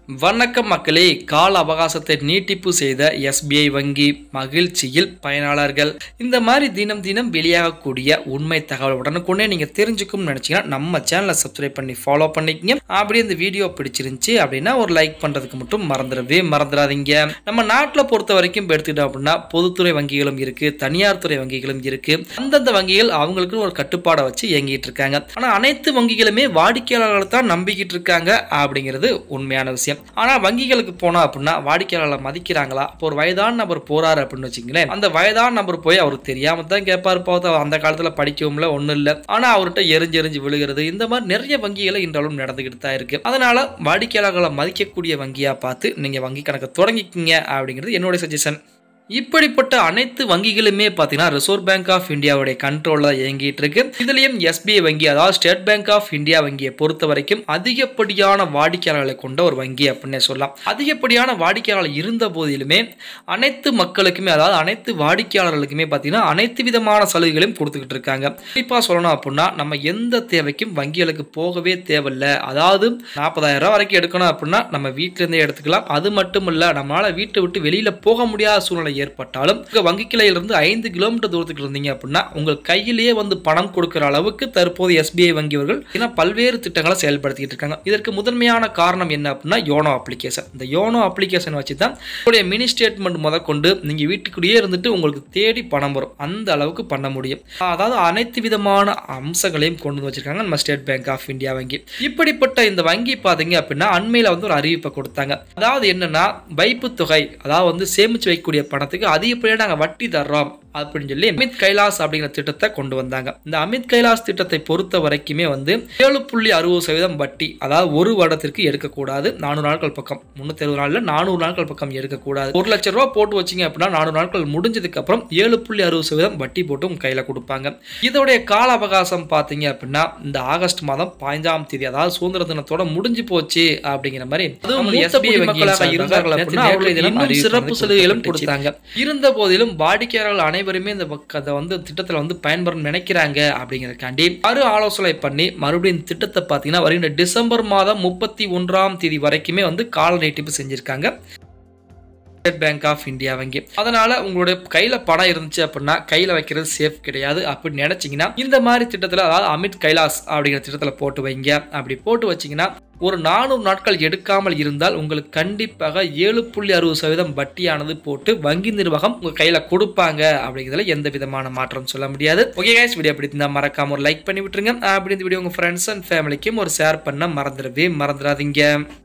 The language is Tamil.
வணக்கம் மக்களே கால அவகாசத்தை நீட்டிப்பு செய்த எஸ்பிஐ வங்கி மகிழ்ச்சியில் பயனாளர்கள் இந்த மாதிரி தினம் தினம் வெளியாகக்கூடிய உண்மை தகவல் உடனுக்குடனே நீங்க தெரிஞ்சுக்கணும்னு நினைச்சீங்கன்னா நம்ம சேனலை சப்ஸ்கிரைப் பண்ணி ஃபாலோ பண்ணிக்கங்க அப்படியே இந்த வீடியோ பிடிச்சிருந்துச்சு அப்படின்னா ஒரு லைக் பண்றதுக்கு மட்டும் மறந்துடவே மறந்துடாதீங்க நம்ம நாட்டில் பொறுத்த வரைக்கும் இப்ப எடுத்துக்கிட்டோம் அப்படின்னா பொதுத்துறை வங்கிகளும் இருக்கு தனியார் துறை வங்கிகளும் இருக்கு அந்தந்த வங்கிகள் அவங்களுக்கு ஒரு கட்டுப்பாடை வச்சு இயங்கிட்டு இருக்காங்க ஆனா அனைத்து வங்கிகளுமே வாடிக்கையாளர்களை தான் நம்பிக்கிட்டு இருக்காங்க அப்படிங்கிறது உண்மையான விஷயம் ஆனா வங்கிகளுக்கு போனா அப்படின்னா வாடிக்கையாளர்களை மதிக்கிறாங்களா இப்போ ஒரு வயதான நபர் போறாரு அப்படின்னு வச்சுங்களேன் அந்த வயதான நபர் போய் அவருக்கு தெரியாம தான் கேட்பாரு போது அந்த காலத்துல படிக்கவும்ல ஒண்ணும் இல்ல ஆனா அவர்கிட்ட எரிஞ்சு எரிஞ்சு விழுகிறது இந்த மாதிரி நிறைய வங்கிகளை இன்றாலும் நடந்துகிட்டு தான் இருக்கு அதனால வாடிக்கையாளர்களை மதிக்கக்கூடிய வங்கியா பார்த்து நீங்க வங்கி கணக்கை தொடங்கிக்கிங்க அப்படிங்கிறது என்னோட சஜஷன் இப்படிப்பட்ட அனைத்து வங்கிகளுமே பார்த்தீங்கன்னா ரிசர்வ் பேங்க் ஆஃப் இந்தியாவுடைய கண்ட்ரோலில் தான் இயங்கிட்டு இருக்கு இதுலயும் எஸ்பிஐ வங்கி அதாவது ஸ்டேட் பேங்க் ஆஃப் இந்தியா வங்கியை பொறுத்த வரைக்கும் அதிகப்படியான வாடிக்கையாளர்களை கொண்ட ஒரு வங்கி அப்படின்னே சொல்லலாம் அதிகப்படியான வாடிக்கையாளர் இருந்த போதிலுமே அனைத்து மக்களுக்குமே அதாவது அனைத்து வாடிக்கையாளர்களுக்குமே பார்த்தீங்கன்னா அனைத்து விதமான சலுகைகளையும் கொடுத்துக்கிட்டு இருக்காங்க குறிப்பாக சொல்லணும் அப்படின்னா நம்ம எந்த தேவைக்கும் வங்கிகளுக்கு போகவே தேவையில்ல அதாவது நாற்பதாயிரம் ரூபாய் வரைக்கும் எடுக்கணும் அப்படின்னா நம்ம வீட்டிலேருந்தே எடுத்துக்கலாம் அது மட்டும் இல்லை நம்மளால வீட்டை விட்டு வெளியில போக முடியாத சூழ்நிலை ஏற்பட்டாலும் உங்க வங்கி கிளையிலிருந்து ஐந்து கிலோமீட்டர் தூரத்துக்கு இருந்தீங்க அப்படின்னா உங்கள் கையிலேயே வந்து பணம் கொடுக்கிற அளவுக்கு தற்போது எஸ்பிஐ வங்கியவர்கள் ஏன்னா பல்வேறு திட்டங்களை செயல்படுத்திட்டு இருக்காங்க இதற்கு முதன்மையான காரணம் என்ன அப்படின்னா யோனோ அப்ளிகேஷன் இந்த யோனோ அப்ளிகேஷன் வச்சு தான் உங்களுடைய மினி ஸ்டேட்மெண்ட் முதற்கொண்டு நீங்க வீட்டுக்குள்ளேயே இருந்துட்டு உங்களுக்கு தேடி பணம் வரும் அந்த அளவுக்கு பண்ண முடியும் அதாவது அனைத்து விதமான அம்சங்களையும் கொண்டு வந்து வச்சிருக்காங்க நம்ம ஸ்டேட் பேங்க் ஆஃப் இந்தியா வங்கி இப்படிப்பட்ட இந்த வங்கி பாத்தீங்க அப்படின்னா அண்மையில வந்து ஒரு அறிவிப்பை கொடுத்தாங்க அதாவது என்னன்னா வைப்பு தொகை அதாவது வந்து சேமிச்சு வைக்கக்கூடிய பணத்துக்கு அதிகப்படியாக நாங்கள் வட்டி தர்றோம் அப்படின்னு சொல்லி அமித் கைலாஸ் அப்படிங்கிற திட்டத்தை கொண்டு வந்தாங்க இந்த அமித் கைலாஸ் திட்டத்தை பொறுத்த வரைக்குமே வந்து ஏழு புள்ளி அறுபது சதவீதம் வட்டி அதாவது ஒரு வருடத்திற்கு எடுக்கக்கூடாது நானூறு நாட்கள் பக்கம் முன்னூத்தி அறுபது நாள்ல நானூறு நாட்கள் பக்கம் எடுக்கக்கூடாது ஒரு லட்சம் ரூபா போட்டு வச்சிங்க அப்படின்னா நானூறு நாட்கள் முடிஞ்சதுக்கு அப்புறம் ஏழு புள்ளி அறுபது சதவீதம் வட்டி போட்டு உங்க கையில கொடுப்பாங்க இதோடைய கால அவகாசம் பார்த்தீங்க அப்படின்னா இந்த ஆகஸ்ட் மாதம் பதினஞ்சாம் தேதி அதாவது சுதந்திர தினத்தோட முடிஞ்சு போச்சு அப்படிங்கிற மாதிரி அதுவும் எஸ்பிஐ மக்களாக இருந்தார்கள் அப்படின்னா அவர்களுக்கு இன்னும் சிறப்பு சலுகைகளும் கொடுத்தாங்க இருந்த போதிலும் வாடிக்கையாளர்கள் அனைவருமே இந்த அதை வந்து திட்டத்தில் வந்து பயன்பெறும் நினைக்கிறாங்க அப்படிங்கிறதுக்காண்டி மறு ஆலோசனை பண்ணி மறுபடியும் இந்த திட்டத்தை பார்த்தீங்கன்னா வருகின்ற டிசம்பர் மாதம் முப்பத்தி ஒன்றாம் தேதி வரைக்குமே வந்து கால நீட்டிப்பு செஞ்சிருக்காங்க ஸ்டேட் பேங்க் ஆஃப் இந்தியா வங்கி அதனால உங்களுடைய கையில பணம் இருந்துச்சு அப்படின்னா கையில வைக்கிறது சேஃப் கிடையாது அப்படின்னு நினைச்சீங்கன்னா இந்த மாதிரி திட்டத்தில் அதாவது அமித் கைலாஸ் அப்படிங்கிற திட்டத்தில் போட்டு வைங்க அப்படி போட்டு வச்சீங்கன்னா ஒரு நானூறு நாட்கள் எடுக்காமல் இருந்தால் உங்களுக்கு கண்டிப்பாக ஏழு புள்ளி அறுபது சதவீதம் வட்டியானது போட்டு வங்கி நிர்வாகம் உங்க கையில கொடுப்பாங்க அப்படிங்கிறதுல எந்த விதமான மாற்றம் சொல்ல முடியாது ஓகே கைஸ் வீடியோ பிடிச்சிருந்தா மறக்காம ஒரு லைக் பண்ணி விட்டுருங்க அப்படி இந்த வீடியோ உங்க ஃப்ரெண்ட்ஸ் அண்ட் ஃபேமிலிக்கும் ஒரு ஷேர் பண்ண மறந்துடவே மறந்துடாதீங்க